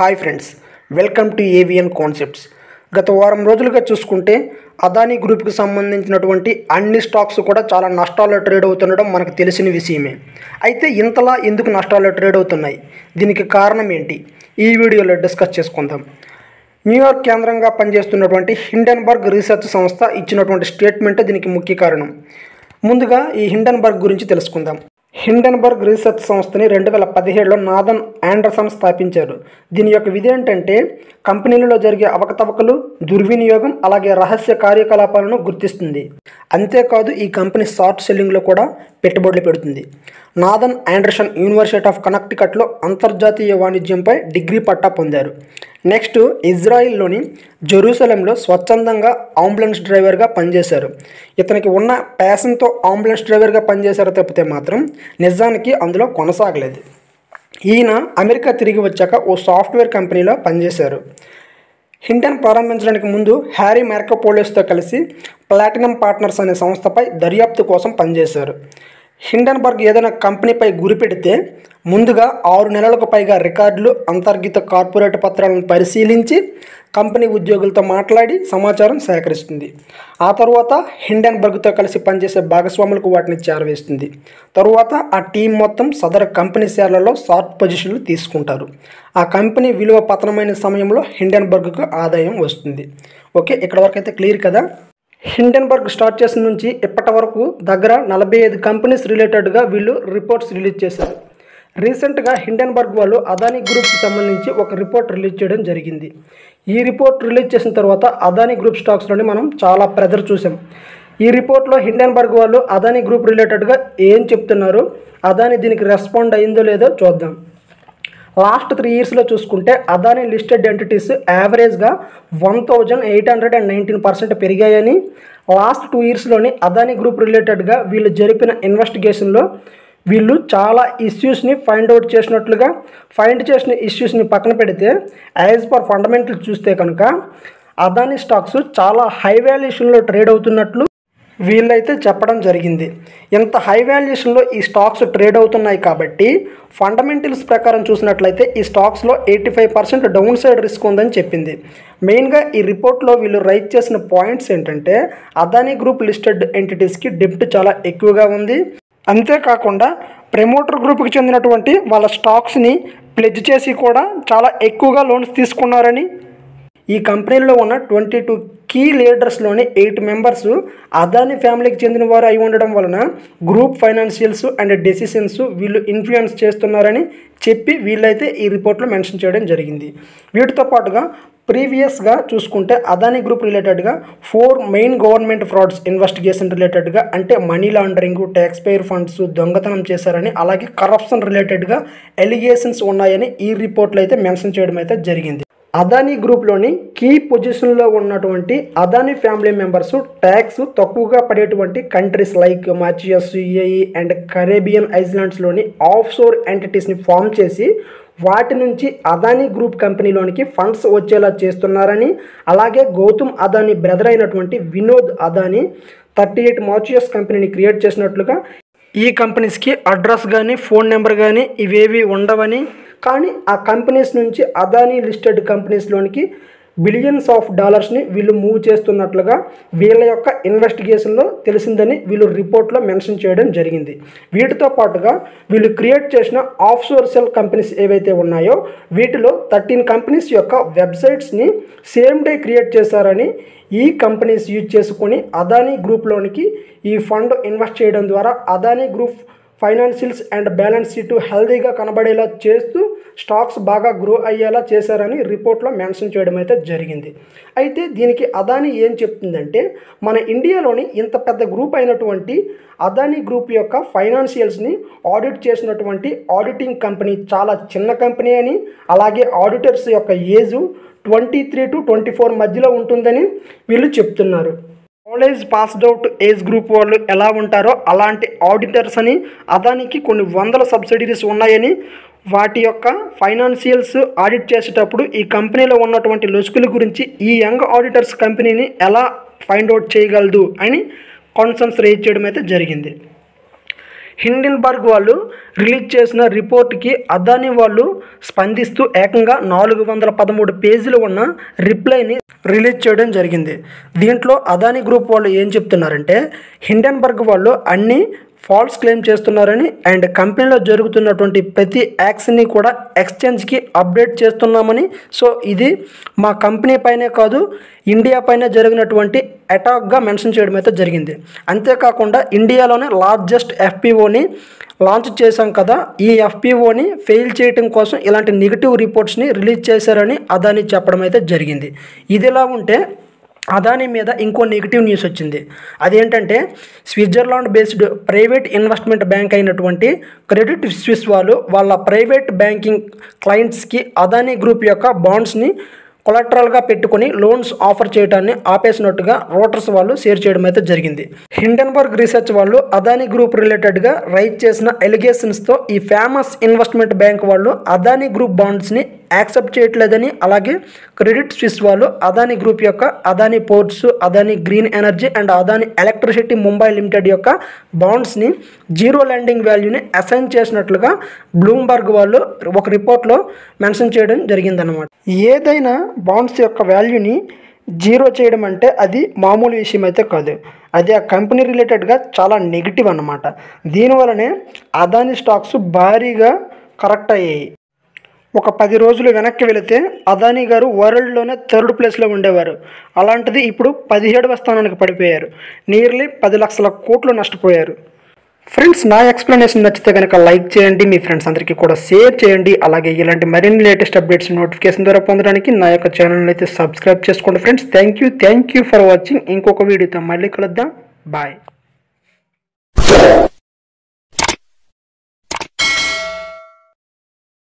hi friends welcome to AVN concepts గత వారం రోజులుగా చూసుకుంటే అదానీ గ్రూప్కి సంబంధించినటువంటి అన్ని స్టాక్స్ కూడా చాలా నష్టాల్లో ట్రేడ్ అవుతుండడం మనకు తెలిసిన విషయమే అయితే ఇంతలా ఎందుకు నష్టాల్లో ట్రేడ్ అవుతున్నాయి దీనికి కారణం ఏంటి ఈ వీడియోలో డిస్కస్ చేసుకుందాం న్యూయార్క్ కేంద్రంగా పనిచేస్తున్నటువంటి హిండెన్బర్గ్ రీసెర్చ్ సంస్థ ఇచ్చినటువంటి స్టేట్మెంటే దీనికి ముఖ్య కారణం ముందుగా ఈ హిండెన్బర్గ్ గురించి తెలుసుకుందాం హిండెన్బర్గ్ రీసెర్చ్ సంస్థని రెండు వేల పదిహేడులో నాదన్ ఆండర్సన్ స్థాపించారు దీని యొక్క విధి ఏంటంటే కంపెనీలలో జరిగే అవకతవకలు దుర్వినియోగం అలాగే రహస్య కార్యకలాపాలను గుర్తిస్తుంది అంతేకాదు ఈ కంపెనీ షార్ట్ సెల్లింగ్లో కూడా పెట్టుబడులు పెడుతుంది నాదన్ ఆండర్సన్ యూనివర్సిటీ ఆఫ్ కనెక్టికట్లో అంతర్జాతీయ వాణిజ్యంపై డిగ్రీ పట్టా పొందారు నెక్స్ట్ ఇజ్రాయిల్లోని జెరూసలంలో స్వచ్ఛందంగా అంబులెన్స్ డ్రైవర్గా పనిచేశారు ఇతనికి ఉన్న ప్యాషన్తో అంబులెన్స్ డ్రైవర్గా పనిచేశారు తప్పితే మాత్రం నిజానికి అందులో కొనసాగలేదు ఈయన అమెరికా తిరిగి వచ్చాక ఓ సాఫ్ట్వేర్ కంపెనీలో పనిచేశారు హింటన్ ప్రారంభించడానికి ముందు హ్యారీ మార్కోపోలిస్తో కలిసి ప్లాటినం పార్ట్నర్స్ అనే సంస్థపై దర్యాప్తు కోసం పనిచేశారు హిండన్బర్గ్ ఏదైనా కంపెనీపై గురిపెడితే ముందుగా ఆరు నెలలకు పైగా రికార్డులు అంతర్గత కార్పొరేట్ పత్రాలను పరిశీలించి కంపెనీ ఉద్యోగులతో మాట్లాడి సమాచారం సేకరిస్తుంది ఆ తర్వాత హిండన్బర్గ్తో కలిసి పనిచేసే భాగస్వాములకు వాటిని చేరవేస్తుంది తరువాత ఆ టీం మొత్తం సదరు కంపెనీ షేర్లలో షార్ట్ పొజిషన్లు తీసుకుంటారు ఆ కంపెనీ విలువ పతనమైన సమయంలో హిండన్బర్గ్కు ఆదాయం వస్తుంది ఓకే ఇక్కడ వరకు అయితే క్లియర్ కదా హిండెన్బర్గ్ స్టార్ట్ చేసిన నుంచి ఇప్పటి వరకు దగ్గర నలభై ఐదు కంపెనీస్ రిలేటెడ్గా వీళ్ళు రిపోర్ట్స్ రిలీజ్ చేశారు రీసెంట్గా హిండెన్బర్గ్ వాళ్ళు అదానీ గ్రూప్కి సంబంధించి ఒక రిపోర్ట్ రిలీజ్ చేయడం జరిగింది ఈ రిపోర్ట్ రిలీజ్ చేసిన తర్వాత అదానీ గ్రూప్ స్టాక్స్లోని మనం చాలా ప్రెజర్ చూసాం ఈ రిపోర్ట్లో హిండెన్బర్గ్ వాళ్ళు అదానీ గ్రూప్ రిలేటెడ్గా ఏం చెప్తున్నారు అదానీ దీనికి రెస్పాండ్ అయిందో లేదో చూద్దాం లాస్ట్ త్రీ ఇయర్స్లో చూసుకుంటే అదానీ లిస్టెడ్ ఎంటిటీస్ యావరేజ్గా one thousand eight hundred and nineteen percent పెరిగాయని లాస్ట్ టూ ఇయర్స్లోని అదానీ గ్రూప్ రిలేటెడ్గా వీళ్ళు జరిపిన ఇన్వెస్టిగేషన్లో వీళ్ళు చాలా ఇష్యూస్ని ఫైండ్ అవుట్ చేసినట్లుగా ఫైండ్ చేసిన ఇష్యూస్ని పక్కన పెడితే యాజ్ పర్ ఫండమెంటల్ చూస్తే కనుక అదానీ స్టాక్స్ చాలా హై వాల్యుయేషన్లో ట్రేడ్ అవుతున్నట్లు వీళ్ళైతే చెప్పడం జరిగింది ఇంత హై వాల్యుయేషన్లో ఈ స్టాక్స్ ట్రేడ్ అవుతున్నాయి కాబట్టి ఫండమెంటల్స్ ప్రకారం చూసినట్లయితే ఈ స్టాక్స్లో eighty five percent down side risk ఉందని చెప్పింది మెయిన్గా ఈ రిపోర్ట్లో వీళ్ళు రైట్ చేసిన పాయింట్స్ ఏంటంటే అదానీ గ్రూప్ లిస్టెడ్ ఎంటిటీస్కి డెప్ట్ చాలా ఎక్కువగా ఉంది అంతేకాకుండా ప్రమోటర్ గ్రూప్కి చెందినటువంటి వాళ్ళ స్టాక్స్ని ప్లెజ్ చేసి కూడా చాలా ఎక్కువగా లోన్స్ తీసుకున్నారని ఈ కంపెనీలో ఉన్న ట్వంటీ టూ కీ లీడర్స్లోని ఎయిట్ మెంబర్స్ అదాని ఫ్యామిలీకి చెందిన వారు అయి ఉండడం వలన గ్రూప్ ఫైనాన్షియల్స్ అండ్ డెసిషన్స్ వీళ్ళు ఇన్ఫ్లుయెన్స్ చేస్తున్నారని చెప్పి వీళ్ళైతే ఈ రిపోర్ట్లో మెన్షన్ చేయడం జరిగింది వీటితో పాటుగా ప్రీవియస్గా చూసుకుంటే అదానీ గ్రూప్ రిలేటెడ్గా four main government frauds investigation రిలేటెడ్గా అంటే money laundering tax payer funds దొంగతనం చేశారని అలాగే కరప్షన్ రిలేటెడ్గా ఎలిగేషన్స్ ఉన్నాయని ఈ రిపోర్ట్లో అయితే మెన్షన్ చేయడం అయితే జరిగింది అదానీ గ్రూప్లోని కీ పొజిషన్లో ఉన్నటువంటి అదానీ ఫ్యామిలీ మెంబర్స్ ట్యాక్స్ తక్కువగా పడేటువంటి countries like Mauritius UAE and Caribbean ఐస్లాండ్స్లోని ఆఫ్ షోర్ ఎంటిటీస్ని ఫామ్ చేసి వాటి నుంచి అదానీ గ్రూప్ కంపెనీలోనికి ఫండ్స్ వచ్చేలా చేస్తున్నారని అలాగే గౌతమ్ అదానీ బ్రదర్ అయినటువంటి Vinod Adani thirty eight Mauritius కంపెనీని క్రియేట్ చేసినట్లుగా ఈ కంపెనీస్కి అడ్రస్ కానీ ఫోన్ నెంబర్ కానీ ఇవేవి ఉండవని కానీ ఆ కంపెనీస్ నుంచి అదానీ లిస్టెడ్ కంపెనీస్లోనికి బిలియన్స్ ఆఫ్ డాలర్స్ని వీళ్ళు మూవ్ చేస్తున్నట్లుగా వీళ్ళ యొక్క ఇన్వెస్టిగేషన్లో తెలిసిందని వీళ్ళు రిపోర్ట్లో మెన్షన్ చేయడం జరిగింది వీటితో పాటుగా వీళ్ళు క్రియేట్ చేసిన ఆఫ్ షోర్ సెల్ కంపెనీస్ ఏవైతే ఉన్నాయో వీటిలో థర్టీన్ కంపెనీస్ యొక్క వెబ్సైట్స్ని సేమ్ డే క్రియేట్ చేశారని ఈ కంపెనీస్ యూజ్ చేసుకొని అదానీ గ్రూప్లోనికి ఈ ఫండ్ ఇన్వెస్ట్ చేయడం ద్వారా Adani group financials and balance sheet హెల్దీగా కనబడేలా చేస్తూ స్టాక్స్ బాగా గ్రో అయ్యేలా చేశారని రిపోర్ట్లో మెన్షన్ చేయడం అయితే జరిగింది అయితే దీనికి అదానీ ఏం చెప్తుందంటే మన ఇండియాలోని ఇంత పెద్ద గ్రూప్ అయినటువంటి అదానీ గ్రూప్ యొక్క ఫైనాన్షియల్స్ని ఆడిట్ చేసినటువంటి ఆడిటింగ్ కంపెనీ చాలా చిన్న కంపెనీ అని అలాగే ఆడిటర్స్ యొక్క age twenty three to twenty four మధ్యలో ఉంటుందని వీళ్ళు చెప్తున్నారు college passed out age group వాళ్ళు ఎలా ఉంటారో అలాంటి ఆడిటర్స్ అని అదానికి కొన్ని వందల సబ్సిడీస్ ఉన్నాయని వాటి యొక్క ఫైనాన్షియల్స్ ఆడిట్ చేసేటప్పుడు ఈ కంపెనీలో ఉన్నటువంటి లొసుకుల గురించి ఈ యంగ్ ఆడిటర్స్ కంపెనీని ఎలా ఫైండ్ అవుట్ చేయగలదు అని కాన్సర్న్స్ రేజ్ చేయడం అయితే జరిగింది హిండెన్బర్గ్ వాళ్ళు రిలీజ్ చేసిన రిపోర్ట్కి అదాని వాళ్ళు స్పందిస్తూ ఏకంగా నాలుగు వందల పదమూడు పేజీలు ఉన్న రిప్లైని రిలీజ్ చేయడం జరిగింది దీంట్లో అదాని గ్రూప్ వాళ్ళు ఏం చెప్తున్నారంటే హిండెన్బర్గ్ వాళ్ళు అన్ని ఫాల్స్ క్లెయిమ్ చేస్తున్నారని అండ్ కంపెనీలో జరుగుతున్నటువంటి ప్రతి యాక్ట్స్ని కూడా ఎక్స్చేంజ్కి అప్డేట్ చేస్తున్నామని సో ఇది మా కంపెనీ పైనే కాదు ఇండియా పైన జరిగినటువంటి అటాక్గా మెన్షన్ చేయడం అయితే జరిగింది అంతేకాకుండా ఇండియాలోనే లార్జెస్ట్ ఎఫ్పిఓని లాంచ్ చేశాం కదా ఈ ఎఫ్పిఓని ఫెయిల్ చేయడం కోసం ఇలాంటి నెగిటివ్ రిపోర్ట్స్ని రిలీజ్ చేశారని అదాని చెప్పడం అయితే జరిగింది ఇదిలా ఉంటే అదాని మీద ఇంకో నెగిటివ్ న్యూస్ వచ్చింది అదేంటంటే Switzerland based private investment bank అయినటువంటి క్రెడిట్ స్విస్ వాళ్ళు వాళ్ళ ప్రైవేట్ బ్యాంకింగ్ క్లయింట్స్కి అదాని గ్రూప్ యొక్క బాండ్స్ని కొలట్రల్గా పెట్టుకొని లోన్స్ ఆఫర్ చేయడాన్ని ఆపేసినట్టుగా రోటర్స్ వాళ్ళు షేర్ చేయడం అయితే జరిగింది హిండెన్బర్గ్ రీసెర్చ్ వాళ్ళు అదాని గ్రూప్ రిలేటెడ్గా రైట్ చేసిన ఎలిగేషన్స్తో ఈ ఫేమస్ ఇన్వెస్ట్మెంట్ బ్యాంక్ వాళ్ళు అదాని గ్రూప్ బాండ్స్ని యాక్సెప్ట్ చేయట్లేదని అలాగే క్రెడిట్ స్విస్ వాళ్ళు అదాని గ్రూప్ యొక్క Adani ports Adani green energy and Adani electricity Mumbai limited యొక్క బాండ్స్ని జీరో ల్యాండింగ్ వాల్యూని అసైన్ చేసినట్లుగా బ్లూంబర్గ్ వాళ్ళు ఒక రిపోర్ట్లో మెన్షన్ చేయడం జరిగిందనమాట ఏదైనా బాండ్స్ యొక్క వాల్యూని జీరో చేయడం అంటే అది మామూలు విషయం అయితే కాదు అది ఆ కంపెనీ రిలేటెడ్గా చాలా నెగిటివ్ అన్నమాట దీనివలనే అదాని స్టాక్స్ భారీగా కరెక్ట్ అయ్యాయి ఒక పది రోజులు వెనక్కి వెళితే అదానీ గారు వరల్డ్లోనే థర్డ్ ప్లేస్లో ఉండేవారు అలాంటిది ఇప్పుడు పదిహేడవ స్థానానికి పడిపోయారు నియర్లీ పది లక్షల కోట్లు నష్టపోయారు ఫ్రెండ్స్ నా ఎక్స్ప్లెనేషన్ నచ్చితే కనుక లైక్ చేయండి మీ ఫ్రెండ్స్ అందరికీ కూడా షేర్ చేయండి అలాగే ఇలాంటి మరిన్ని లేటెస్ట్ అప్డేట్స్ నోటిఫికేషన్ ద్వారా పొందడానికి నా యొక్క ఛానల్ అయితే సబ్స్క్రైబ్ చేసుకోండి friends thank you thank you for watching ఇంకొక వీడియోతో మళ్ళీ కలుద్దాం బాయ్